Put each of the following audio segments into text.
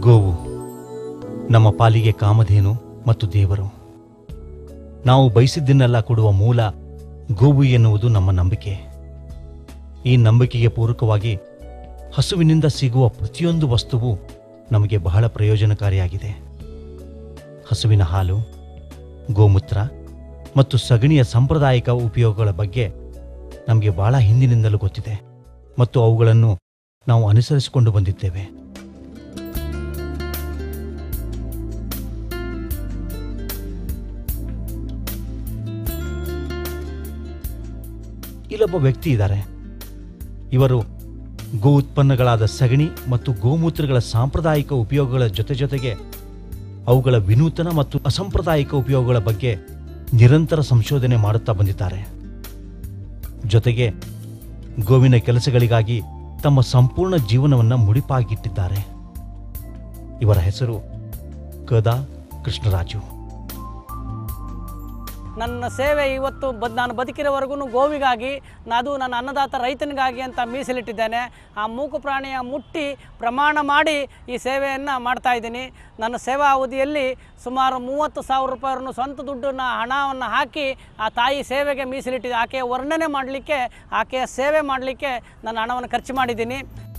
ಗೋವು ನಮ್ಮ ಪಾಲಿಗೆ ಕಾಮಧೇನು ಮತ್ತು ದೇವರು ನಾವು ಬಯಸಿದ್ದನ್ನೆಲ್ಲ ಕೊಡುವ ಮೂಲ ಗೋವು ಎನ್ನುವುದು ನಮ್ಮ ನಂಬಿಕೆ ಈ ನಂಬಿಕೆಗೆ ಪೂರಕವಾಗಿ ಹಸುವಿನಿಂದ ಸಿಗುವ ಪ್ರತಿಯೊಂದು ವಸ್ತುವು ನಮಗೆ ಬಹಳ ಪ್ರಯೋಜನಕಾರಿಯಾಗಿದೆ ಹಸುವಿನ ಹಾಲು ಗೋಮೂತ್ರ ಮತ್ತು ಸಗಣಿಯ ಸಾಂಪ್ರದಾಯಿಕ ಉಪಯೋಗಗಳ ಬಗ್ಗೆ ನಮಗೆ ಬಹಳ ಹಿಂದಿನಿಂದಲೂ ಗೊತ್ತಿದೆ ಮತ್ತು ಅವುಗಳನ್ನು ನಾವು ಅನುಸರಿಸಿಕೊಂಡು ಬಂದಿದ್ದೇವೆ ಇಲ್ಲೊಬ್ಬ ವ್ಯಕ್ತಿ ಇದ್ದಾರೆ ಇವರು ಗೋ ಉತ್ಪನ್ನಗಳಾದ ಸಗಣಿ ಮತ್ತು ಗೋಮೂತ್ರಗಳ ಸಾಂಪ್ರದಾಯಿಕ ಉಪಯೋಗಗಳ ಜೊತೆ ಜೊತೆಗೆ ಅವುಗಳ ವಿನೂತನ ಮತ್ತು ಅಸಾಂಪ್ರದಾಯಿಕ ಉಪಯೋಗಗಳ ಬಗ್ಗೆ ನಿರಂತರ ಸಂಶೋಧನೆ ಮಾಡುತ್ತಾ ಬಂದಿದ್ದಾರೆ ಜೊತೆಗೆ ಗೋವಿನ ಕೆಲಸಗಳಿಗಾಗಿ ತಮ್ಮ ಸಂಪೂರ್ಣ ಜೀವನವನ್ನು ಮುಡಿಪಾಗಿಟ್ಟಿದ್ದಾರೆ ಇವರ ಹೆಸರು ಕದಾ ಕೃಷ್ಣರಾಜು ನನ್ನ ಸೇವೆ ಇವತ್ತು ಬದ್ ನಾನು ಬದುಕಿರೋವರೆಗೂ ಗೋವಿಗಾಗಿ ಅದು ನನ್ನ ಅನ್ನದಾತ ರೈತನಿಗಾಗಿ ಅಂತ ಮೀಸಲಿಟ್ಟಿದ್ದೇನೆ ಆ ಮೂಕು ಪ್ರಾಣಿಯ ಮುಟ್ಟಿ ಪ್ರಮಾಣ ಮಾಡಿ ಈ ಸೇವೆಯನ್ನು ಮಾಡ್ತಾ ಇದ್ದೀನಿ ನನ್ನ ಸೇವಾ ಅವಧಿಯಲ್ಲಿ ಸುಮಾರು ಮೂವತ್ತು ಸಾವಿರ ರೂಪಾಯಿಯನ್ನು ಸ್ವಂತ ದುಡ್ಡನ್ನು ಹಣವನ್ನು ಹಾಕಿ ಆ ತಾಯಿ ಸೇವೆಗೆ ಮೀಸಲಿಟ್ಟಿದ್ದೆ ಆಕೆಯ ವರ್ಣನೆ ಮಾಡಲಿಕ್ಕೆ ಆಕೆಯ ಸೇವೆ ಮಾಡಲಿಕ್ಕೆ ನನ್ನ ಹಣವನ್ನು ಖರ್ಚು ಮಾಡಿದ್ದೀನಿ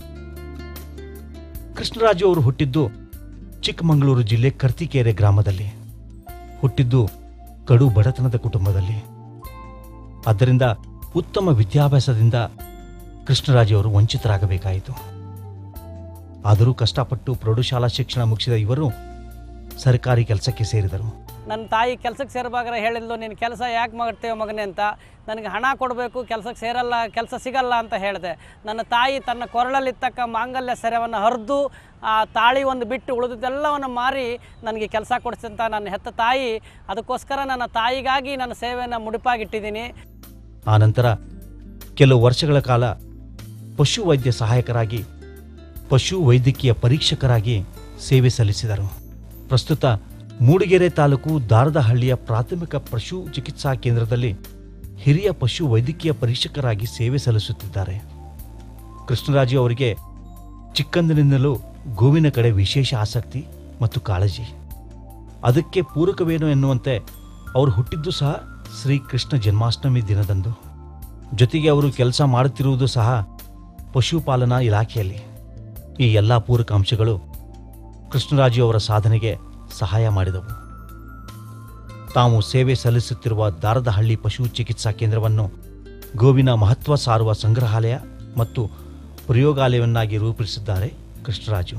ಕೃಷ್ಣರಾಜು ಅವರು ಹುಟ್ಟಿದ್ದು ಚಿಕ್ಕಮಗಳೂರು ಜಿಲ್ಲೆ ಕರ್ತಿಕೆರೆ ಗ್ರಾಮದಲ್ಲಿ ಹುಟ್ಟಿದ್ದು ಕಡು ಬಡತನದ ಕುಟುಂಬದಲ್ಲಿ ಆದ್ದರಿಂದ ಉತ್ತಮ ವಿದ್ಯಾಭ್ಯಾಸದಿಂದ ಕೃಷ್ಣರಾಜು ಅವರು ವಂಚಿತರಾಗಬೇಕಾಯಿತು ಆದರೂ ಕಷ್ಟಪಟ್ಟು ಪ್ರೌಢಶಾಲಾ ಶಿಕ್ಷಣ ಮುಗಿಸಿದ ಇವರು ಸರ್ಕಾರಿ ಕೆಲಸಕ್ಕೆ ಸೇರಿದರು ನನ್ನ ತಾಯಿ ಕೆಲಸಕ್ಕೆ ಸೇರಬೇಕಾದ್ರೆ ಹೇಳಿದ್ಲು ನೀನು ಕೆಲಸ ಯಾಕೆ ಮಾಡ್ತೇವೆ ಮಗನೇ ಅಂತ ನನಗೆ ಹಣ ಕೊಡಬೇಕು ಕೆಲಸಕ್ಕೆ ಸೇರಲ್ಲ ಕೆಲಸ ಸಿಗಲ್ಲ ಅಂತ ಹೇಳಿದೆ ನನ್ನ ತಾಯಿ ತನ್ನ ಕೊರಳಲ್ಲಿತ್ತಕ್ಕ ಮಾಂಗಲ್ಯ ಸೆರೆವನ್ನು ಹರಿದು ಆ ತಾಳಿ ಒಂದು ಬಿಟ್ಟು ಉಳಿದಿದ್ದೆಲ್ಲವನ್ನು ಮಾರಿ ನನಗೆ ಕೆಲಸ ಕೊಡಿಸಿದಂಥ ನನ್ನ ಹೆತ್ತ ತಾಯಿ ಅದಕ್ಕೋಸ್ಕರ ನನ್ನ ತಾಯಿಗಾಗಿ ನನ್ನ ಸೇವೆಯನ್ನು ಮುಡಿಪಾಗಿಟ್ಟಿದ್ದೀನಿ ಆನಂತರ ಕೆಲವು ವರ್ಷಗಳ ಕಾಲ ಪಶು ವೈದ್ಯ ಸಹಾಯಕರಾಗಿ ಪಶು ವೈದ್ಯಕೀಯ ಪರೀಕ್ಷಕರಾಗಿ ಸೇವೆ ಸಲ್ಲಿಸಿದರು ಪ್ರಸ್ತುತ ಮೂಡಿಗೆರೆ ತಾಲೂಕು ದಾರದಹಳ್ಳಿಯ ಪ್ರಾಥಮಿಕ ಪಶು ಚಿಕಿತ್ಸಾ ಕೇಂದ್ರದಲ್ಲಿ ಹಿರಿಯ ಪಶು ವೈದ್ಯಕೀಯ ಪರೀಕ್ಷಕರಾಗಿ ಸೇವೆ ಸಲ್ಲಿಸುತ್ತಿದ್ದಾರೆ ಕೃಷ್ಣರಾಜು ಅವರಿಗೆ ಚಿಕ್ಕಂದಿನಿಂದಲೂ ಗೋವಿನ ಕಡೆ ವಿಶೇಷ ಆಸಕ್ತಿ ಮತ್ತು ಕಾಳಜಿ ಅದಕ್ಕೆ ಪೂರಕವೇನು ಎನ್ನುವಂತೆ ಅವರು ಹುಟ್ಟಿದ್ದು ಸಹ ಶ್ರೀ ಕೃಷ್ಣ ಜನ್ಮಾಷ್ಟಮಿ ದಿನದಂದು ಜೊತೆಗೆ ಅವರು ಕೆಲಸ ಮಾಡುತ್ತಿರುವುದು ಸಹ ಪಶುಪಾಲನಾ ಇಲಾಖೆಯಲ್ಲಿ ಈ ಎಲ್ಲ ಪೂರಕ ಅಂಶಗಳು ಕೃಷ್ಣರಾಜು ಅವರ ಸಾಧನೆಗೆ ಸಹಾಯ ಮಾಡಿದವು ತಾವು ಸೇವೆ ಸಲ್ಲಿಸುತ್ತಿರುವ ದಾರದಹಳ್ಳಿ ಪಶು ಚಿಕಿತ್ಸಾ ಕೇಂದ್ರವನ್ನು ಗೋವಿನ ಮಹತ್ವ ಸಾರುವ ಸಂಗ್ರಹಾಲಯ ಮತ್ತು ಪ್ರಯೋಗಾಲಯವನ್ನಾಗಿ ರೂಪಿಸಿದ್ದಾರೆ ಕೃಷ್ಣರಾಜು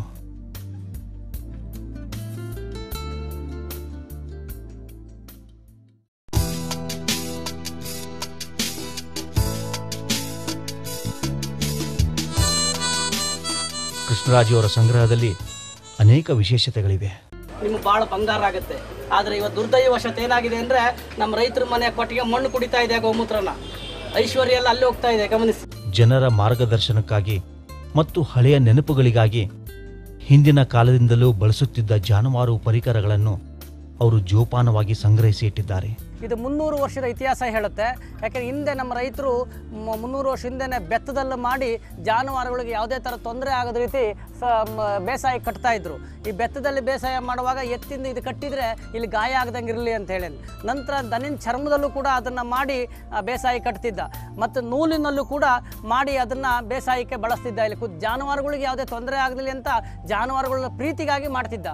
ಕೃಷ್ಣರಾಜು ಅವರ ಸಂಗ್ರಹದಲ್ಲಿ ಅನೇಕ ವಿಶೇಷತೆಗಳಿವೆ ನಿಮ್ಗೆ ಭಾಳ ಬಂಗಾರ ಆಗುತ್ತೆ ಆದರೆ ಇವತ್ತು ದುರ್ದೈವಶತ್ ಏನಾಗಿದೆ ಅಂದರೆ ನಮ್ಮ ರೈತರ ಮನೆಯ ಕೊಟ್ಟಿಗೆ ಮಣ್ಣು ಕುಡಿತಾ ಇದೆ ಗೋಮೂತ್ರನ ಐಶ್ವರ್ಯ ಎಲ್ಲ ಅಲ್ಲಿ ಹೋಗ್ತಾ ಇದೆ ಗಮನಿಸಿ ಜನರ ಮಾರ್ಗದರ್ಶನಕ್ಕಾಗಿ ಮತ್ತು ಹಳೆಯ ನೆನಪುಗಳಿಗಾಗಿ ಹಿಂದಿನ ಕಾಲದಿಂದಲೂ ಬಳಸುತ್ತಿದ್ದ ಜಾನುವಾರು ಪರಿಕರಗಳನ್ನು ಅವರು ಜೋಪಾನವಾಗಿ ಸಂಗ್ರಹಿಸಿ ಇಟ್ಟಿದ್ದಾರೆ ಇದು ಮುನ್ನೂರು ವರ್ಷದ ಇತಿಹಾಸ ಹೇಳುತ್ತೆ ಯಾಕೆಂದ್ರೆ ಹಿಂದೆ ನಮ್ಮ ರೈತರು ಮ- ಮುನ್ನೂರು ವರ್ಷ ಹಿಂದೆನೇ ಬೆತ್ತದಲ್ಲಿ ಮಾಡಿ ಜಾನುವಾರುಗಳಿಗೆ ಯಾವುದೇ ಥರ ತೊಂದರೆ ಆಗದ ರೀತಿ ಸ ಮ- ಬೇಸಾಯ ಕಟ್ತಾ ಇದ್ರು ಈ ಬೆತ್ತದಲ್ಲಿ ಬೇಸಾಯ ಮಾಡುವಾಗ ಎತ್ತಿಂದ ಇದು ಕಟ್ಟಿದರೆ ಇಲ್ಲಿ ಗಾಯ ಆಗದಂಗೆ ಇರಲಿ ಅಂತ ಹೇಳಿ ನಂತರ ದನಿನ ಚರ್ಮದಲ್ಲೂ ಕೂಡ ಅದನ್ನು ಮಾಡಿ ಆ, ಬೇಸಾಯ ಕಟ್ತಿದ್ದ ಮತ್ತು ನೂಲಿನಲ್ಲೂ ಕೂಡ ಮಾಡಿ ಅದನ್ನು ಬೇಸಾಯಕ್ಕೆ ಬಳಸ್ತಿದ್ದ ಇಲ್ಲಿ ಕು ಜಾನುವಾರುಗಳಿಗೆ ಯಾವುದೇ ತೊಂದರೆ ಆಗಲಿ ಅಂತ ಜಾನುವಾರುಗಳ ಪ್ರೀತಿಗಾಗಿ ಮಾಡ್ತಿದ್ದ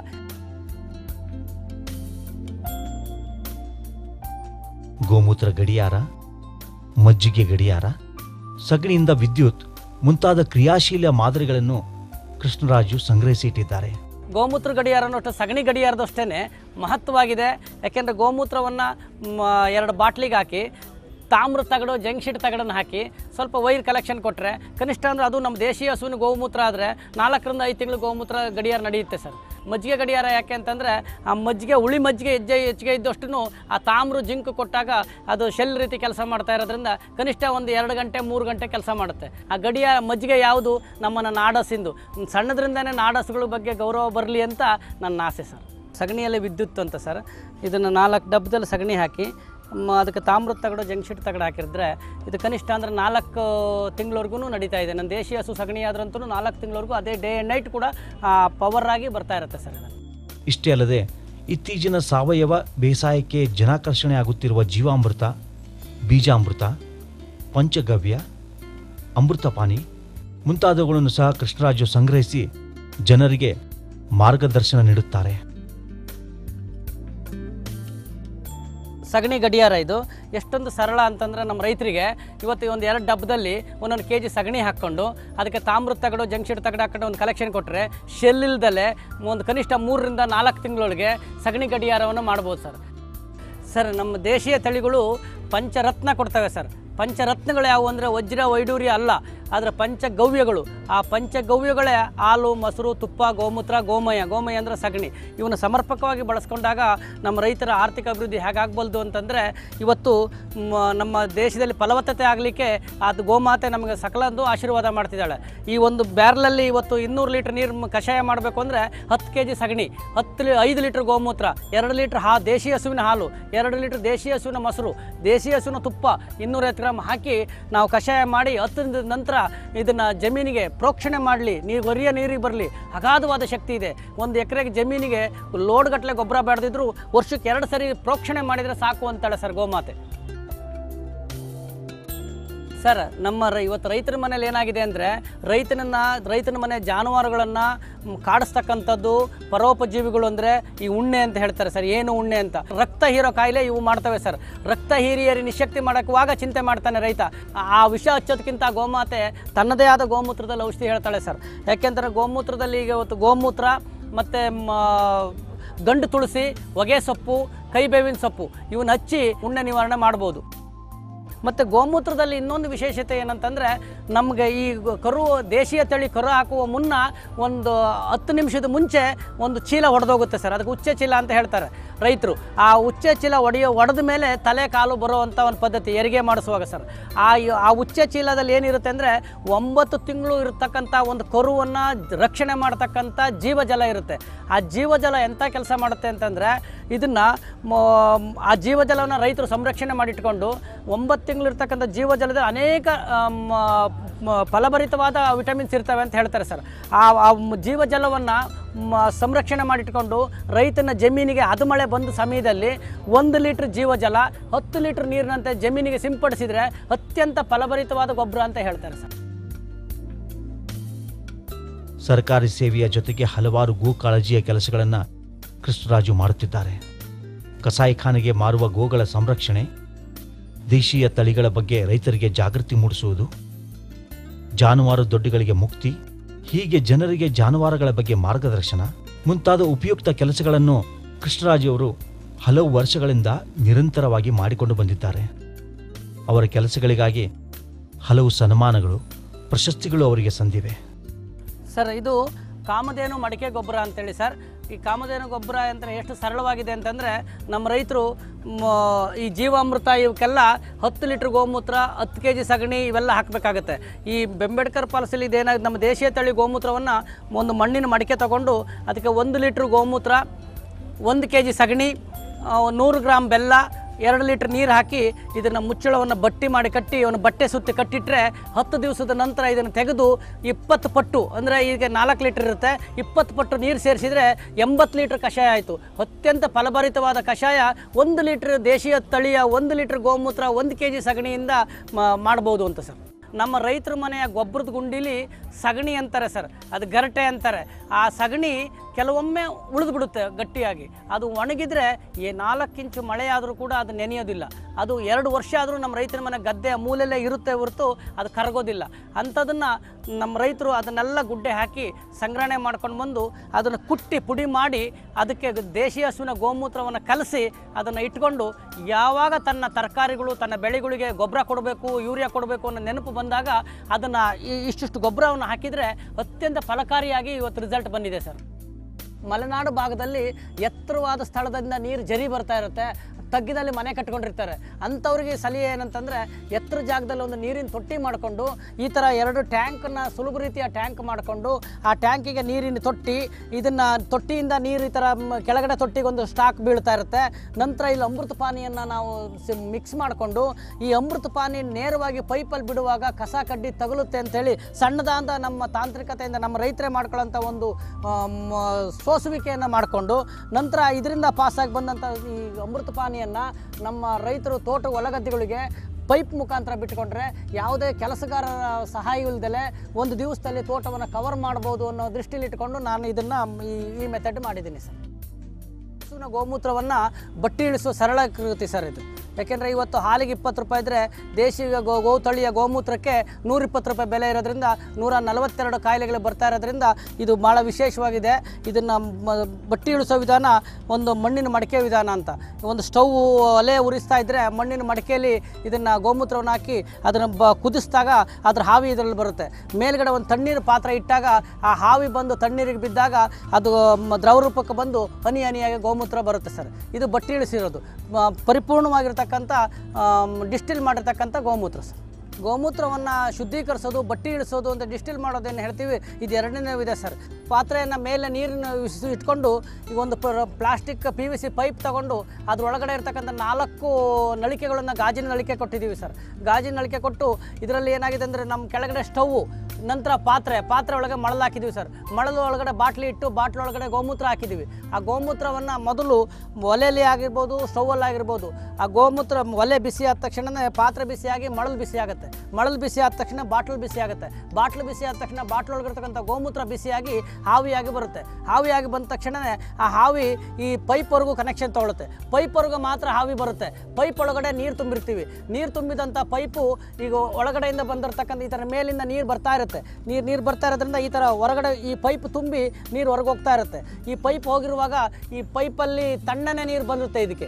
ಗೋಮೂತ್ರ ಗಡಿಯಾರ ಮಜ್ಜಿಗೆ ಗಡಿಯಾರ ಸಗಣಿಯಿಂದ ವಿದ್ಯುತ್ ಮುಂತಾದ ಕ್ರಿಯಾಶೀಲ ಮಾದರಿಗಳನ್ನು ಕೃಷ್ಣರಾಜು ಸಂಗ್ರಹಿಸಿ ಇಟ್ಟಿದ್ದಾರೆ ಗೋಮೂತ್ರ ಗಡಿಯಾರನು ಅಷ್ಟು ಸಗಣಿ ಗಡಿಯಾರದಷ್ಟೇ ಮಹತ್ವವಾಗಿದೆ ಯಾಕೆಂದರೆ ಗೋಮೂತ್ರವನ್ನು ಎರಡು ಬಾಟ್ಲಿಗೆ ಹಾಕಿ ತಾಮ್ರ ತಗಡು ಜಂಕ್ ಶೀಟ್ ತಗಡನ್ನು ಹಾಕಿ ಸ್ವಲ್ಪ ವೈರ್ ಕಲೆಕ್ಷನ್ ಕೊಟ್ಟರೆ ಕನಿಷ್ಠ ಅಂದರೆ ಅದು ನಮ್ಮ ದೇಶೀಯ ಹಸುವಿನ ಗೋಮೂತ್ರ ಆದರೆ ನಾಲ್ಕರಿಂದ ಐದು ತಿಂಗಳು ಗೋಮೂತ್ರ ಗಡಿಯಾರ ನಡೆಯುತ್ತೆ ಸರ್ ಮಜ್ಜಿಗೆ ಗಡಿಯಾರ ಯಾಕೆ ಅಂತಂದರೆ ಆ ಮಜ್ಜಿಗೆ ಹುಳಿ ಮಜ್ಜಿಗೆ ಹೆಜ್ಜೆ ಹೆಚ್ಚಿಗೆ ಇದ್ದಷ್ಟು ಆ ತಾಮ್ರ ಜಿಂಕ್ ಕೊಟ್ಟಾಗ ಅದು ಶೆಲ್ ರೀತಿ ಕೆಲಸ ಮಾಡ್ತಾ ಇರೋದ್ರಿಂದ ಕನಿಷ್ಠ ಒಂದು ಎರಡು ಗಂಟೆ ಮೂರು ಗಂಟೆ ಕೆಲಸ ಮಾಡುತ್ತೆ ಆ ಗಡಿಯ ಮಜ್ಜಿಗೆ ಯಾವುದು ನಮ್ಮನ್ನು ನಾಡಸಿಂದು ಸಣ್ಣದ್ರಿಂದನೇ ನಾಡಸುಗಳ ಬಗ್ಗೆ ಗೌರವ ಬರಲಿ ಅಂತ ನನ್ನ ಆಸೆ ಸರ್ ಸಗಣಿಯಲ್ಲಿ ವಿದ್ಯುತ್ ಅಂತ ಸರ್ ಇದನ್ನು ನಾಲ್ಕು ಡಬ್ಬದಲ್ಲಿ ಸಗಣಿ ಹಾಕಿ ಮ, ಅದಕ್ಕೆ ತಾಮ್ರದ ತಗಡು ಜಂಕ್ಷಿಟ್ ತಗಡು ಹಾಕಿದ್ರೆ ಇದು ಕನಿಷ್ಠ ಅಂದರೆ ನಾಲ್ಕು ತಿಂಗಳವರೆಗೂ ನಡೀತಾ ಇದೆ ನನ್ನ ದೇಶೀಯ ಹಸು ಸಗಣಿ ಆದ್ರಂತೂ ನಾಲ್ಕು ತಿಂಗಳವರೆಗೂ ಅದೇ ಡೇ ಆ್ಯಂಡ್ ನೈಟ್ ಕೂಡ ಪವರ್ ಆಗಿ ಬರ್ತಾ ಇರುತ್ತೆ ಸರ್ ಇದು. ಇಷ್ಟೇ ಅಲ್ಲದೆ ಇತ್ತೀಚಿನ ಸಾವಯವ ಬೇಸಾಯಕ್ಕೆ ಜನಾಕರ್ಷಣೆ ಆಗುತ್ತಿರುವ ಜೀವಾಮೃತ ಬೀಜಾಮೃತ ಪಂಚಗವ್ಯ ಅಮೃತಪಾನಿ ಮುಂತಾದವುಗಳನ್ನು ಸಹ ಕೃಷ್ಣರಾಜು ಸಂಗ್ರಹಿಸಿ ಜನರಿಗೆ ಮಾರ್ಗದರ್ಶನ ನೀಡುತ್ತಾರೆ ಸಗಣಿ ಗಡಿಯಾರ ಇದು ಎಷ್ಟೊಂದು ಸರಳ ಅಂತಂದ್ರೆ ನಮ್ಮ ರೈತರಿಗೆ ಇವತ್ತು ಒಂದು ಎರಡು ಡಬ್ಬದಲ್ಲಿ ಒಂದೊಂದು ಕೆ ಜಿ ಸಗಣಿ ಹಾಕ್ಕೊಂಡು ಅದಕ್ಕೆ ತಾಮ್ರದ ತಗಡು ಜಂಕ್ಷಿಡ್ ತಗಡು ಹಾಕೊಂಡು ಒಂದು ಕಲೆಕ್ಷನ್ ಕೊಟ್ಟರೆ ಶೆಲ್ ಇಲ್ದಲೆ ಒಂದು ಕನಿಷ್ಠ ಮೂರರಿಂದ ನಾಲ್ಕು ತಿಂಗಳೊಳಗೆ ಸಗಣಿ ಗಡಿಯಾರವನ್ನು ಮಾಡ್ಬೋದು ಸರ್ ಸರ್ ನಮ್ಮ ದೇಶೀಯ ತಳಿಗಳು ಪಂಚರತ್ನ ಕೊಡ್ತವೆ ಸರ್ ಪಂಚರತ್ನಗಳು ಯಾವುವು ಅಂದರೆ ವಜ್ರ ವೈಡೂರ್ಯ ಅಲ್ಲ ಆದರೆ ಪಂಚಗವ್ಯಗಳು ಆ ಪಂಚಗವ್ಯಗಳೇ ಹಾಲು ಮೊಸರು ತುಪ್ಪ ಗೋಮೂತ್ರ ಗೋಮಯ ಗೋಮಯ ಅಂದರೆ ಸಗಣಿ ಇವನ್ನ ಸಮರ್ಪಕವಾಗಿ ಬಳಸ್ಕೊಂಡಾಗ ನಮ್ಮ ರೈತರ ಆರ್ಥಿಕ ಅಭಿವೃದ್ಧಿ ಹೇಗಾಗಬಲ್ದು ಅಂತಂದರೆ ಇವತ್ತು ಮ, ನಮ್ಮ ದೇಶದಲ್ಲಿ ಫಲವತ್ತತೆ ಆಗಲಿಕ್ಕೆ ಅದು ಗೋಮಾತೆ ನಮಗೆ ಸಕಲಂದು ಆಶೀರ್ವಾದ ಮಾಡ್ತಿದ್ದಾಳೆ ಈ ಒಂದು ಬ್ಯಾರ್ಲಲ್ಲಿ ಇವತ್ತು ಇನ್ನೂರು ಲೀಟ್ರ್ ನೀರು ಕಷಾಯ ಮಾಡಬೇಕು ಅಂದರೆ ಹತ್ತು ಕೆ ಜಿ ಸಗಣಿ ಹತ್ತು ಲಿ ಐದು ಲೀಟ್ರ್ ಗೋಮೂತ್ರ ಎರಡು ಲೀಟ್ರ್ ಹಾ ದೇಶಿ ಹಸುವಿನ ಹಾಲು ಎರಡು ಲೀಟ್ರ್ ದೇಶಿ ಹಸುವಿನ ಮೊಸರು ದೇಶಿ ಹಸುವಿನ ತುಪ್ಪ ಇನ್ನೂರೈವತ್ತು ಗ್ರಾಮ್ ಹಾಕಿ ನಾವು ಕಷಾಯ ಮಾಡಿ ಹತ್ತು ದಿನದ ನಂತರ ಇದನ್ನು ಜಮೀನಿಗೆ ಪ್ರೋಕ್ಷಣೆ ಮಾಡಲಿ ನೀರು ಹೊರಿಯ ನೀರಿಗೆ ಬರಲಿ ಅಗಾಧವಾದ ಶಕ್ತಿ ಇದೆ ಒಂದು ಎಕರೆಗೆ ಜಮೀನಿಗೆ ಲೋಡ್ ಗಟ್ಟಲೆ ಗೊಬ್ಬರ ಬೆಳೆದಿದ್ರು ವರ್ಷಕ್ಕೆ ಎರಡು ಸರಿ ಪ್ರೋಕ್ಷಣೆ ಮಾಡಿದರೆ ಸಾಕು ಅಂತಾಳೆ ಸರ್ ಗೋಮಾತೆ ಸರ್ ನಮ್ಮ ರೈ ಇವತ್ತು ರೈತರ ಮನೇಲಿ ಏನಾಗಿದೆ ಅಂದರೆ ರೈತನನ್ನು ರೈತನ ಮನೆ ಜಾನುವಾರುಗಳನ್ನು ಕಾಡಿಸ್ತಕ್ಕಂಥದ್ದು ಪರೋಪಜೀವಿಗಳು ಅಂದರೆ ಈ ಉಣ್ಣೆ ಅಂತ ಹೇಳ್ತಾರೆ ಸರ್ ಏನು ಉಣ್ಣೆ ಅಂತ ರಕ್ತ ಹೀರೋ ಕಾಯಿಲೆ ಇವು ಮಾಡ್ತವೆ ಸರ್ ರಕ್ತ ಹೀರಿಯರಿ ನಿಶಕ್ತಿ ಮಾಡೋಕ್ಕಾಗ ಚಿಂತೆ ಮಾಡ್ತಾನೆ ರೈತ ಆ- ಆ ವಿಷ ಹಚ್ಚೋದಕ್ಕಿಂತ ಗೋಮಾತೆ ತನ್ನದೇ ಆದ ಗೋಮೂತ್ರದಲ್ಲಿ ಔಷಧಿ ಹೇಳ್ತಾಳೆ ಸರ್ ಯಾಕೆಂದರೆ ಗೋಮೂತ್ರದಲ್ಲಿ ಈಗ ಇವತ್ತು ಗೋಮೂತ್ರ ಮತ್ತು ಗಂಡು ತುಳಸಿ ಹೊಗೆ ಸೊಪ್ಪು ಕೈಬೇವಿನ ಸೊಪ್ಪು ಇವನ್ನ ಹಚ್ಚಿ ಉಣ್ಣೆ ನಿವಾರಣೆ ಮಾಡ್ಬೋದು ಮತ್ತು ಗೋಮೂತ್ರದಲ್ಲಿ ಇನ್ನೊಂದು ವಿಶೇಷತೆ ಏನಂತಂದರೆ ನಮಗೆ ಈ ಗ- ಕರು ದೇಶೀಯ ತಳಿ ಕರು ಹಾಕುವ ಮುನ್ನ ಒಂದು ಹತ್ತು ನಿಮಿಷದ ಮುಂಚೆ ಒಂದು ಚೀಲ ಹೊಡೆದೋಗುತ್ತೆ ಸರ್ ಅದಕ್ಕೆ ಉಚ್ಚೆ ಚೀಲ ಅಂತ ಹೇಳ್ತಾರೆ ರೈತರು ಆ ಉಚ್ಚೆ ಚೀಲ ಒಡೆಯೋ ಒಡೆದ ಮೇಲೆ ತಲೆ ಕಾಲು ಬರುವಂಥ ಒಂದು ಪದ್ಧತಿ ಹೆರಿಗೆ ಮಾಡಿಸುವಾಗ ಸರ್ ಆ ಯ- ಆ ಉಚ್ಚೆ ಚೀಲದಲ್ಲಿ ಏನಿರುತ್ತೆ ಅಂದರೆ ಒಂಬತ್ತು ತಿಂಗಳು ಇರತಕ್ಕಂಥ ಒಂದು ಕರುವನ್ನು ರಕ್ಷಣೆ ಮಾಡ್ತಕ್ಕಂಥ ಜೀವಜಲ ಇರುತ್ತೆ ಆ ಜೀವಜಲ ಎಂಥ ಕೆಲಸ ಮಾಡುತ್ತೆ ಅಂತಂದರೆ ಇದನ್ನು ಆ ಜೀವಜಲವನ್ನು ರೈತರು ಸಂರಕ್ಷಣೆ ಮಾಡಿಟ್ಕೊಂಡು ಒಂಬತ್ತು ತಿಂಗಳು ಇರ್ತಕ್ಕಂಥ ಜೀವಜಲದ ಅನೇಕ ಆ, ಮ, ಮ, ಫಲಭರಿತವಾದ ವಿಟಮಿನ್ಸ್ ಇರ್ತವೆ ಅಂತ ಹೇಳ್ತಾರೆ ಸರ್ ಆ ಆ ಮ್- ಜೀವಜಲವನ್ನು ಮ- ಸಂರಕ್ಷಣೆ ಮಾಡಿಟ್ಕೊಂಡು ರೈತನ ಜಮೀನಿಗೆ ಅದು ಮಳೆ ಬಂದ ಸಮಯದಲ್ಲಿ ಒಂದು ಲೀಟ್ರ್ ಜೀವಜಲ ಹತ್ತು ಲೀಟ್ರ್ ನೀರಿನಂತೆ ಜಮೀನಿಗೆ ಸಿಂಪಡಿಸಿದರೆ ಅತ್ಯಂತ ಫಲಭರಿತವಾದ ಗೊಬ್ಬರ ಅಂತ ಹೇಳ್ತಾರೆ ಸರ್ ಸರ್ಕಾರಿ ಸೇವೆಯ ಜೊತೆಗೆ ಹಲವಾರು ಗೋ ಕಾಳಜಿಯ ಕೆಲಸಗಳನ್ನು ಕೃಷ್ಣರಾಜು ಮಾಡುತ್ತಿದ್ದಾರೆ ಕಸಾಯಿಖಾನೆಗೆ ಮಾರುವ ಗೋಗಳ ಸಂರಕ್ಷಣೆ ದೇಶೀಯ ತಳಿಗಳ ಬಗ್ಗೆ ರೈತರಿಗೆ ಜಾಗೃತಿ ಮೂಡಿಸುವುದು ಜಾನುವಾರು ದೊಡ್ಡಿಗಳಿಗೆ ಮುಕ್ತಿ ಹೀಗೆ ಜನರಿಗೆ ಜಾನುವಾರುಗಳ ಬಗ್ಗೆ ಮಾರ್ಗದರ್ಶನ ಮುಂತಾದ ಉಪಯುಕ್ತ ಕೆಲಸಗಳನ್ನು ಕೃಷ್ಣರಾಜು ಅವರು ಹಲವು ವರ್ಷಗಳಿಂದ ನಿರಂತರವಾಗಿ ಮಾಡಿಕೊಂಡು ಬಂದಿದ್ದಾರೆ ಅವರ ಕೆಲಸಗಳಿಗಾಗಿ ಹಲವು ಸನ್ಮಾನಗಳು ಪ್ರಶಸ್ತಿಗಳು ಅವರಿಗೆ ಸಂದಿವೆ ಸರ್ ಇದು ಕಾಮಧೇನು ಮಡಿಕೆ ಗೊಬ್ಬರ ಅಂತೇಳಿ ಸರ್ ಈ ಕಾಮಧೇನು ಗೊಬ್ಬರ ಅಂತ ಎಷ್ಟು ಸರಳವಾಗಿದೆ ಅಂತಂದರೆ ನಮ್ಮ ರೈತರು ಈ ಜೀವಾಮೃತ ಇವಕ್ಕೆಲ್ಲ ಹತ್ತು ಲೀಟ್ರ್ ಗೋಮೂತ್ರ ಹತ್ತು ಕೆ ಜಿ ಸಗಣಿ ಇವೆಲ್ಲ ಹಾಕಬೇಕಾಗತ್ತೆ ಈ ಬೆಂಬೇಡ್ಕರ್ ಪಾಲಿಸಲ್ಲಿ ಇದೇನಾಗುತ್ತೆ ನಮ್ಮ ದೇಶೀಯ ತಳಿ ಗೋಮೂತ್ರವನ್ನು ಒಂದು ಮಣ್ಣಿನ ಮಡಿಕೆ ತಗೊಂಡು ಅದಕ್ಕೆ ಒಂದು ಲೀಟ್ರ್ ಗೋಮೂತ್ರ ಒಂದು ಕೆ ಜಿ ಸಗಣಿ ಆ, ನೂರು ಗ್ರಾಮ್ ಬೆಲ್ಲ ಎರಡು ಲೀಟ್ರ್ ನೀರು ಹಾಕಿ ಇದನ್ನು ಮುಚ್ಚಳವನ್ನು ಬಟ್ಟಿ ಮಾಡಿ ಕಟ್ಟಿ ಅವನು ಬಟ್ಟೆ ಸುತ್ತಿ ಕಟ್ಟಿಟ್ರೆ ಹತ್ತು ದಿವಸದ ನಂತರ ಇದನ್ನು ತೆಗೆದು ಇಪ್ಪತ್ತು ಪಟ್ಟು ಅಂದರೆ ಈಗ ನಾಲ್ಕು ಲೀಟ್ರ್ ಇರುತ್ತೆ ಇಪ್ಪತ್ತು ಪಟ್ಟು ನೀರು ಸೇರಿಸಿದರೆ ಎಂಬತ್ತು ಲೀಟ್ರ್ ಕಷಾಯ ಆಯಿತು ಅತ್ಯಂತ ಫಲಭರಿತವಾದ ಕಷಾಯ ಒಂದು ಲೀಟ್ರ್ ದೇಶೀಯ ತಳಿಯ ಒಂದು ಲೀಟ್ರ್ ಗೋಮೂತ್ರ ಒಂದು ಕೆ ಜಿ ಸಗಣಿಯಿಂದ ಮ- ಮಾಡ್ಬೋದು ಅಂತ ಸರ್ ನಮ್ಮ ರೈತರ ಮನೆಯ ಗೊಬ್ಬರದ ಗುಂಡಿಲಿ ಸಗಣಿ ಅಂತಾರೆ ಸರ್ ಅದು ಗರಟೆ ಅಂತಾರೆ ಆ ಸಗಣಿ ಕೆಲವೊಮ್ಮೆ ಉಳಿದು ಬಿಡುತ್ತೆ ಗಟ್ಟಿಯಾಗಿ ಅದು ಒಣಗಿದ್ರೆ ಈ ನಾಲ್ಕು ಇಂಚು ಮಳೆ ಆದರೂ ಕೂಡ ಅದು ನೆನೆಯೋದಿಲ್ಲ ಅದು ಎರಡು ವರ್ಷ ಆದರೂ ನಮ್ಮ ರೈತರ ಮನೆ ಗದ್ದೆಯ ಮೂಲೆಯಲ್ಲೇ ಇರುತ್ತೆ ಹೊರತು ಅದು ಕರಗೋದಿಲ್ಲ ಅಂಥದನ್ನು ನಮ್ಮ ರೈತರು ಅದನ್ನೆಲ್ಲ ಗುಡ್ಡೆ ಹಾಕಿ ಸಂಗ್ರಹಣೆ ಮಾಡ್ಕೊಂಡು ಬಂದು ಅದನ್ನು ಕುಟ್ಟಿ ಪುಡಿ ಮಾಡಿ ಅದಕ್ಕೆ ದೇಶೀಯ ಹಸುವಿನ ಗೋಮೂತ್ರವನ್ನು ಕಲಸಿ ಅದನ್ನು ಇಟ್ಕೊಂಡು ಯಾವಾಗ ತನ್ನ ತರಕಾರಿಗಳು ತನ್ನ ಬೆಳೆಗಳಿಗೆ ಗೊಬ್ಬರ ಕೊಡಬೇಕು ಯೂರಿಯಾ ಕೊಡಬೇಕು ಅನ್ನೋ ನೆನಪು ಬಂದಾಗ ಅದನ್ನು ಇಷ್ಟಿಷ್ಟು ಗೊಬ್ಬರವನ್ನು ಹಾಕಿದರೆ ಅತ್ಯಂತ ಫಲಕಾರಿಯಾಗಿ ಇವತ್ತು ರಿಸಲ್ಟ್ ಬಂದಿದೆ ಸರ್ ಮಲೆನಾಡು ಭಾಗದಲ್ಲಿ ಎತ್ತರವಾದ ಸ್ಥಳದಿಂದ ನೀರು ಜರಿ ಬರ್ತಾ ಇರುತ್ತೆ ತಗ್ಗಿನಲ್ಲಿ ಮನೆ ಕಟ್ಕೊಂಡಿರ್ತಾರೆ ಅಂಥವ್ರಿಗೆ ಸಲಹೆ ಏನಂತಂದರೆ ಎತ್ತರ ಜಾಗದಲ್ಲಿ ಒಂದು ನೀರಿನ ತೊಟ್ಟಿ ಮಾಡಿಕೊಂಡು ಈ ಥರ ಎರಡು ಟ್ಯಾಂಕನ್ನು ಸುಲಭ ರೀತಿಯ ಟ್ಯಾಂಕ್ ಮಾಡಿಕೊಂಡು ಆ ಟ್ಯಾಂಕಿಗೆ ನೀರಿನ ತೊಟ್ಟಿ ಇದನ್ನು ತೊಟ್ಟಿಯಿಂದ ನೀರು ಈ ಥರ ಮ್- ಕೆಳಗಡೆ ತೊಟ್ಟಿಗೆ ಒಂದು ಸ್ಟಾಕ್ ಬೀಳ್ತಾ ಇರುತ್ತೆ ನಂತರ ಇಲ್ಲಿ ಅಮೃತ ಪಾನಿಯನ್ನು ನಾವು ಮಿಕ್ಸ್ ಮಾಡಿಕೊಂಡು ಈ ಅಮೃತ ಪಾನಿ ನೇರವಾಗಿ ಪೈಪಲ್ಲಿ ಬಿಡುವಾಗ ಕಸ ಕಡ್ಡಿ ತಗುಲುತ್ತೆ ಅಂತೇಳಿ ಸಣ್ಣದಾದ ನಮ್ಮ ತಾಂತ್ರಿಕತೆಯಿಂದ ನಮ್ಮ ರೈತರೇ ಮಾಡ್ಕೊಳ್ಳೋಂಥ ಒಂದು ಆಮ್, ಸೋಸುವಿಕೆಯನ್ನು ಮಾಡಿಕೊಂಡು ನಂತರ ಇದರಿಂದ ಪಾಸಾಗಿ ಬಂದಂಥ ಈ ಅಮೃತ ಪಾನಿಯನ್ನು ನಮ್ಮ ರೈತರು ತೋಟ ಹೊಲಗದ್ದೆಗಳಿಗೆ ಪೈಪ್ ಮುಖಾಂತರ ಬಿಟ್ಕೊಂಡ್ರೆ ಯಾವುದೇ ಕೆಲಸಗಾರರ ಸಹಾಯ ಇಲ್ದಲೆ ಒಂದು ದಿವಸದಲ್ಲಿ ತೋಟವನ್ನು ಕವರ್ ಮಾಡ್ಬೋದು ಅನ್ನೋ ದೃಷ್ಟಿಲಿ ಇಟ್ಕೊಂಡು ನಾನು ಇದನ್ನು ಈ ಈ ಮೆಥಡ್ ಮಾಡಿದ್ದೀನಿ ಸರ್ ಹಸುವಿನ ಗೋಮೂತ್ರವನ್ನು ಬಟ್ಟಿ ಇಳಿಸುವ ಸರಳ ಕೃತಿ ಸರ್ ಇದು ಯಾಕೆಂದರೆ ಇವತ್ತು ಹಾಲಿಗೆ ಇಪ್ಪತ್ತು ರೂಪಾಯಿ ಇದ್ದರೆ ದೇಶೀಯ ಗೋ ಗೋತಳಿಯ ಗೋಮೂತ್ರಕ್ಕೆ ನೂರಿಪ್ಪತ್ತು ರೂಪಾಯಿ ಬೆಲೆ ಇರೋದ್ರಿಂದ ನೂರ ನಲವತ್ತೆರಡು ಕಾಯಿಲೆಗಳು ಬರ್ತಾ ಇರೋದ್ರಿಂದ ಇದು ಭಾಳ ವಿಶೇಷವಾಗಿದೆ ಇದನ್ನು ಬಟ್ಟಿ ಇಳಿಸೋ ವಿಧಾನ ಒಂದು ಮಣ್ಣಿನ ಮಡಿಕೆ ವಿಧಾನ ಅಂತ ಒಂದು ಸ್ಟವ್ ಒಲೆ ಉರಿಸ್ತಾ ಇದ್ದರೆ ಮಣ್ಣಿನ ಮಡಿಕೆಯಲ್ಲಿ ಇದನ್ನು ಗೋಮೂತ್ರವನ್ನು ಹಾಕಿ ಅದನ್ನು ಬ ಕುದಿಸಿದಾಗ ಅದ್ರ ಹಾವಿ ಇದರಲ್ಲಿ ಬರುತ್ತೆ ಮೇಲ್ಗಡೆ ಒಂದು ತಣ್ಣೀರು ಪಾತ್ರ ಇಟ್ಟಾಗ ಆ ಹಾವಿ ಬಂದು ತಣ್ಣೀರಿಗೆ ಬಿದ್ದಾಗ ಅದು ಮ- ದ್ರವ ರೂಪಕ್ಕೆ ಬಂದು ಹನಿ ಹನಿಯಾಗಿ ಗೋಮೂತ್ರ ಬರುತ್ತೆ ಸರ್ ಇದು ಬಟ್ಟಿ ಇಳಿಸಿರೋದು ಮ- ಪರಿಪೂರ್ಣವಾಗಿರ್ತಕ್ಕಂಥ ಡಿಸ್ಟಿಲ್ ಮಾಡಿರ್ತಕ್ಕಂಥ ಗೋಮೂತ್ರ ಸರ್ ಗೋಮೂತ್ರವನ್ನು ಶುದ್ಧೀಕರಿಸೋದು ಬಟ್ಟಿ ಇಳಿಸೋದು ಅಂತ ಡಿಸ್ಟಿಲ್ ಮಾಡೋದೇನು ಹೇಳ್ತೀವಿ ಇದು ಎರಡನೇ ಇದೆ ಸರ್ ಪಾತ್ರೆಯನ್ನು ಮೇಲೆ ನೀರಿನ ಇಸ್- ಇಟ್ಕೊಂಡು ಈಗ ಒಂದು plastic P V C pipe ತಗೊಂಡು ಅದ್ರೊಳಗಡೆ ಇರ್ತಕ್ಕಂಥ ನಾಲ್ಕು ನಳಿಕೆಗಳನ್ನು ಗಾಜಿನ ನಳಿಕೆ ಕೊಟ್ಟಿದ್ದೀವಿ ಸರ್ ಗಾಜಿನ ನಳಿಕೆ ಕೊಟ್ಟು ಇದರಲ್ಲಿ ಏನಾಗಿದೆ ಅಂದರೆ ನಮ್ಮ ಕೆಳಗಡೆ ಸ್ಟವ್ವು ನಂತರ ಪಾತ್ರೆ ಪಾತ್ರೆ ಒಳಗೆ ಮಳಲು ಹಾಕಿದ್ದೀವಿ ಸರ್ ಮಳಲು ಒಳಗಡೆ ಬಾಟ್ಲಿ ಇಟ್ಟು ಬಾಟ್ಲ್ ಒಳಗಡೆ ಗೋಮೂತ್ರ ಹಾಕಿದ್ದೀವಿ ಆ ಗೋಮೂತ್ರವನ್ನು ಮೊದಲು ಒಲೆಯಲ್ಲಿ ಆಗಿರ್ಬೋದು ಸ್ಟೌವಲ್ಲಿ ಆಗಿರ್ಬೋದು ಆ ಗೋಮೂತ್ರ ಒಲೆ ಬಿಸಿ ಆದ ತಕ್ಷಣನೇ ಪಾತ್ರೆ ಬಿಸಿಯಾಗಿ ಮಳಲು ಬಿಸಿ ಆಗುತ್ತೆ ಮಳಲು ಬಿಸಿ ಆದ ತಕ್ಷಣ ಬಾಟ್ಲ್ ಬಿಸಿ ಆಗುತ್ತೆ ಬಾಟ್ಲ್ ಬಿಸಿ ಆದ ತಕ್ಷಣ ಬಾಟ್ಲ್ ಒಳಗಿರ್ತಕ್ಕಂಥ ಗೋಮೂತ್ರ ಬಿಸಿಯಾಗಿ ಹಾವಿಯಾಗಿ ಬರುತ್ತೆ ಹಾವಿಯಾಗಿ ಬಂದ ತಕ್ಷಣವೇ ಆ ಹಾವಿ ಈ ಪೈಪ್ವರೆಗೂ ಕನೆಕ್ಷನ್ ತೊಗೊಳುತ್ತೆ ಪೈಪ್ವರೆಗೂ ಮಾತ್ರ ಹಾವಿ ಬರುತ್ತೆ ಪೈಪ್ ಒಳಗಡೆ ನೀರು ತುಂಬಿರ್ತೀವಿ ನೀರು ತುಂಬಿದಂಥ ಪೈಪು ಈಗ ಒಳಗಡೆಯಿಂದ ಬಂದಿರತಕ್ಕಂಥ ಈ ಥರ ಮೇಲಿಂದ ನೀರು ಬರ್ತಾ ಇರುತ್ತೆ ನೀರು ನೀರು ಬರ್ತಾ ಇರೋದ್ರಿಂದ ಈ ಥರ ಹೊರಗಡೆ ಈ ಪೈಪ್ ತುಂಬಿ ನೀರು ಹೊರಗೆ ಹೋಗ್ತಾ ಇರುತ್ತೆ ಈ ಪೈಪ್ ಹೋಗಿರುವಾಗ ಈ ಪೈಪಲ್ಲಿ ತಣ್ಣನೆ ನೀರು ಬಂದಿರುತ್ತೆ ಇದಕ್ಕೆ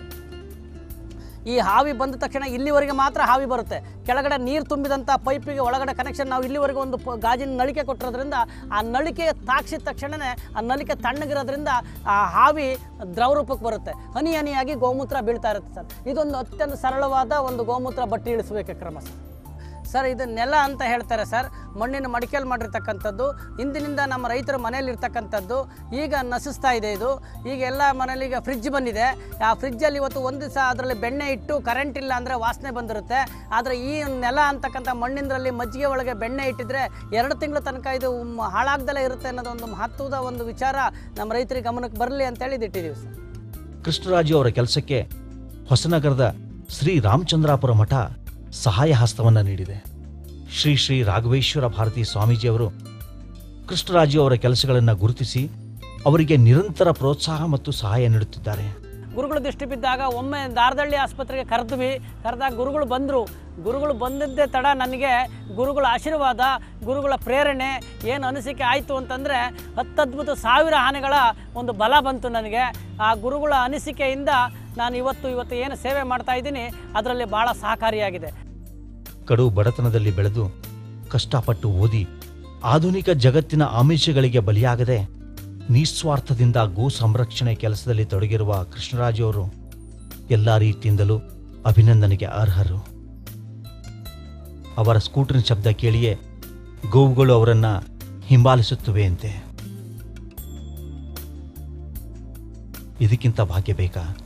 ಈ ಹಾವಿ ಬಂದ ತಕ್ಷಣ ಇಲ್ಲಿವರೆಗೆ ಮಾತ್ರ ಹಾವಿ ಬರುತ್ತೆ ಕೆಳಗಡೆ ನೀರು ತುಂಬಿದಂಥ ಪೈಪಿಗೆ ಒಳಗಡೆ ಕನೆಕ್ಷನ್ ನಾವು ಇಲ್ಲಿವರೆಗೆ ಒಂದು ಪ- ಗಾಜಿನ ನಳಿಕೆ ಕೊಟ್ಟಿರೋದ್ರಿಂದ ಆ ನಳಿಕೆ ತಾಕ್ಸಿದ ತಕ್ಷಣವೇ ಆ ನಳಿಕೆ ತಣ್ಣಗಿರೋದ್ರಿಂದ ಆ ಹಾವಿ ದ್ರವ ರೂಪಕ್ಕೆ ಬರುತ್ತೆ ಹನಿ ಹನಿಯಾಗಿ ಗೋಮೂತ್ರ ಬೀಳ್ತಾ ಇರುತ್ತೆ ಸರ್ ಇದೊಂದು ಅತ್ಯಂತ ಸರಳವಾದ ಒಂದು ಗೋಮೂತ್ರ ಬಟ್ಟಿ ಇಳಿಸಬೇಕೆ ಕ್ರಮ ಸರ್ ಸರ್ ಇದು ನೆಲ ಅಂತ ಹೇಳ್ತಾರೆ ಸರ್ ಮಣ್ಣಿನ ಮಡಿಕೆಯಲ್ಲಿ ಮಾಡಿರ್ತಕ್ಕಂಥದ್ದು ಇಂದಿನಿಂದ ನಮ್ಮ ರೈತರ ಮನೇಲಿ ಇರ್ತಕ್ಕಂಥದ್ದು ಈಗ ನಸಿಸ್ತಾ ಇದೆ ಇದು ಈಗ ಎಲ್ಲ ಮನೇಲಿ ಈಗ ಫ್ರಿಜ್ ಬಂದಿದೆ ಆ ಫ್ರಿಜ್ಜಲ್ಲಿ ಇವತ್ತು ಒಂದು ದಿವಸ ಅದರಲ್ಲಿ ಬೆಣ್ಣೆ ಇಟ್ಟು ಕರೆಂಟ್ ಇಲ್ಲ ಅಂದರೆ ವಾಸನೆ ಬಂದಿರುತ್ತೆ ಆದರೆ ಈ ನೆಲ ಅಂತಕ್ಕಂಥ ಮಣ್ಣಿಂದ್ರಲ್ಲಿ ಮಜ್ಜಿಗೆ ಒಳಗೆ ಬೆಣ್ಣೆ ಇಟ್ಟಿದ್ರೆ ಎರಡು ತಿಂಗಳ ತನಕ ಇದು ಮ್- ಹಾಳಾಗ್ದಲೇ ಇರುತ್ತೆ ಅನ್ನೋದು ಒಂದು ಮಹತ್ವದ ಒಂದು ವಿಚಾರ ನಮ್ಮ ರೈತರಿಗೆ ಗಮನಕ್ಕೆ ಬರಲಿ ಅಂತೇಳಿ ಇದು ಇಟ್ಟಿದ್ದೀವಿ ಸರ್ ಕೃಷ್ಣರಾಜು ಅವರ ಕೆಲಸಕ್ಕೆ ಹೊಸನಗರದ ಶ್ರೀ ರಾಮಚಂದ್ರಾಪುರ ಮಠ ಸಹಾಯ ಹಸ್ತವನ್ನು ನೀಡಿದೆ ಶ್ರೀ ಶ್ರೀ ರಾಘವೇಶ್ವರ ಭಾರತಿ ಸ್ವಾಮೀಜಿಯವರು ಕೃಷ್ಣರಾಜು ಅವರ ಕೆಲಸಗಳನ್ನು ಗುರುತಿಸಿ ಅವರಿಗೆ ನಿರಂತರ ಪ್ರೋತ್ಸಾಹ ಮತ್ತು ಸಹಾಯ ನೀಡುತ್ತಿದ್ದಾರೆ ಗುರುಗಳು ದೃಷ್ಟಿ ಬಿದ್ದಾಗ ಒಮ್ಮೆ ದಾರದಳ್ಳಿ ಆಸ್ಪತ್ರೆಗೆ ಕರೆದ್ವಿ ಕರೆದಾಗ ಗುರುಗಳು ಬಂದರು ಗುರುಗಳು ಬಂದಿದ್ದೇ ತಡ ನನಗೆ ಗುರುಗಳ ಆಶೀರ್ವಾದ ಗುರುಗಳ ಪ್ರೇರಣೆ ಏನು ಅನಿಸಿಕೆ ಆಯಿತು ಅಂತಂದರೆ ಹತ್ತದ್ಭುತ ಸಾವಿರ ಆನೆಗಳ ಒಂದು ಬಲ ಬಂತು ನನಗೆ ಆ ಗುರುಗಳ ಅನಿಸಿಕೆಯಿಂದ ನಾನು ಇವತ್ತು ಇವತ್ತು ಏನು ಸೇವೆ ಮಾಡ್ತಾ ಇದ್ದೀನಿ ಅದರಲ್ಲಿ ಭಾಳ ಸಹಕಾರಿಯಾಗಿದೆ ಕಡು ಬಡತನದಲ್ಲಿ ಬೆಳೆದು ಕಷ್ಟಪಟ್ಟು ಓದಿ ಆಧುನಿಕ ಜಗತ್ತಿನ ಆಮಿಷಗಳಿಗೆ ಬಲಿಯಾಗದೆ ನಿಸ್ವಾರ್ಥದಿಂದ ಗೋ ಸಂರಕ್ಷಣೆ ಕೆಲಸದಲ್ಲಿ ತೊಡಗಿರುವ ಕೃಷ್ಣರಾಜು ಅವರು ಎಲ್ಲ ರೀತಿಯಿಂದಲೂ ಅಭಿನಂದನೆಗೆ ಅರ್ಹರು ಅವರ ಸ್ಕೂಟರ್ನ ಶಬ್ದ ಕೇಳಿಯೇ ಗೋವುಗಳು ಅವರನ್ನ ಹಿಂಬಾಲಿಸುತ್ತವೆಯಂತೆ ಇದಕ್ಕಿಂತ ಭಾಗ್ಯ ಬೇಕಾ